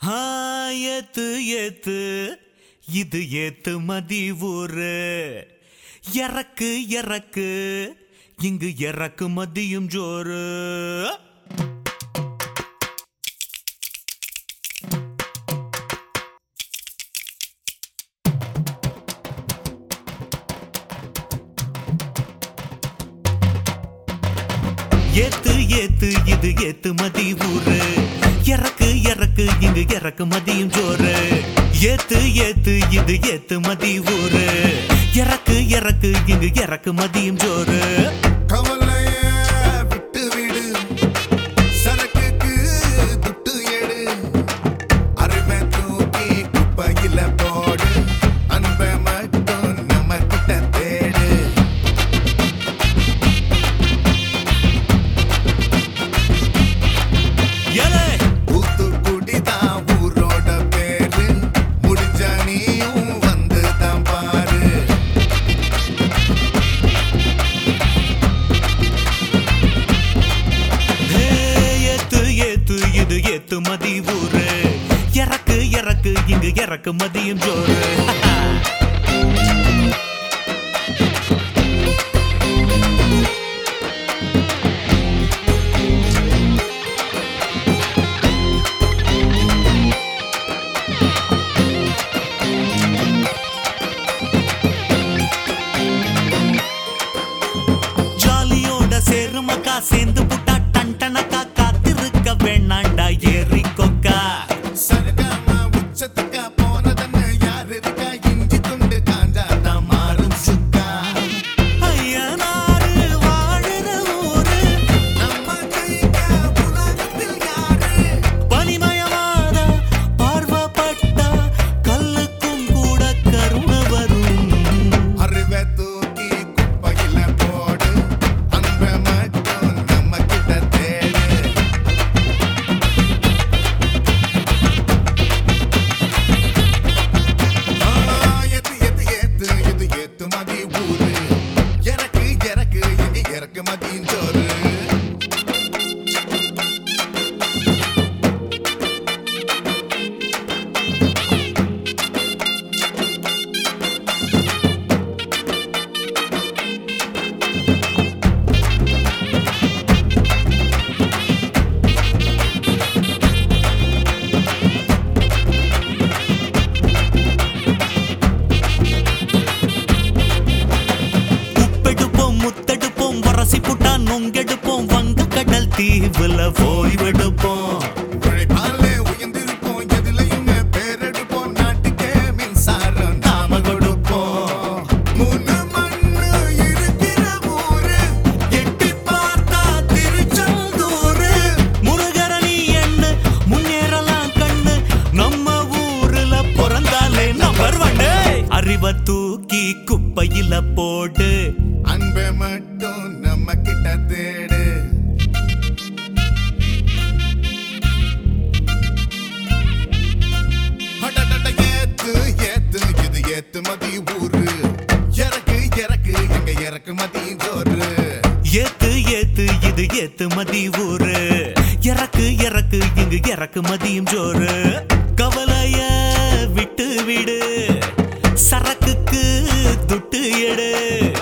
ஆ, ஏத்து ஏத்து இது ஏத்து மதி ஊரு இறக்கு இறக்கு இங்கு இறக்கு மதியும் ஜோறு ஏத்து ஏத்து இது ஏத்து மதி ஊரு இறக்கு இறக்கு இங்கு இறக்கு மதியும் ஜோறு ஏத்து ஏத்து இது ஏத்து மதி ஊரு இறக்கு இறக்கு இங்கு இறக்கு மதியும் ஜோறு கவலைய விட்டு விடு சரக்குக்கு துட்டு எடு அருமை தூக்கி குப்பையில போடு அன்பை மட்டும் நம்ம கிட்ட தேடு ஏலே ஊத்துக்குடிதான் ஊரோட பேரு முடிஞ்ச நீயும் வந்து தான் பாரு ஹே, ஏத்து ஏத்து இது ஏத்து மதி ஊரு இறக்கு இறக்கு இங்கு இறக்கு மதியும் ஜோறு ஜாலியோட சேருமக்கா சேர்ந்து புட்டா டன்டனக்கா காத்திருக்க வேணாண்டா ஏறி கொக்கா சருகாம உச்சத்துக்கா போனதன்னு யார் இருக்கா இஞ்சி துண்டு காஞ்சாதான் மாறும் சுக்கா ஐயனாரு வாழுற ஊரு நம்ம கைக்கா உலகத்தில் யாரு பனிமயமாத பார்வப்பட்டா கல்லுக்கும் கூட கருணை வரும் அறிவை தூக்கி குப்பையில போடு அன்பை மட்டும் நம்ம கிட்ட தேடு ஆ, எத்து, எத்து, எத்து, இது எத்து மதி ஊரு. எனக்கு எனக்கு இங்க இறக்கு மதியின் சோறு உப்பெடுப்போம் முத்தெடுப்போம் வரசி புட்டா நொங்கெடுப்போம் வங்க கடல் தீவுல ஓய்வெடுப்போம் உழைப்பாலே உயர்ந்திருப்போம் எதுலயுமே பேரெடுப்போம் நாட்டுக்கே மின்சாரம் நாம கொடுப்போம் மூணு மண்ணு இருக்கிற ஊரு எட்டி பார்த்தா திருச்செந்தூரு முருகரணி எண்ணு முன்னேறலாம் கண்ணு நம்ம ஊருல பிறந்தாலே நம்பர் ஒன்னு அறிவை தூக்கி குப்பையில போடு அன்பை மட்டும் நம்ம கிட்ட தேடு அடடட, ஏத்து ஏத்து இது ஏத்து மதி ஊரு இறக்கு இறக்கு எங்க இறக்கு மதி ஜோறு ஏத்து ஏத்து இது ஏத்து மதி ஊரு இறக்கு இறக்கு இங்கு இறக்கு மதியும் ஜோறு கவலைய விட்டு விடு சரக்குக்கு துட்டு எடு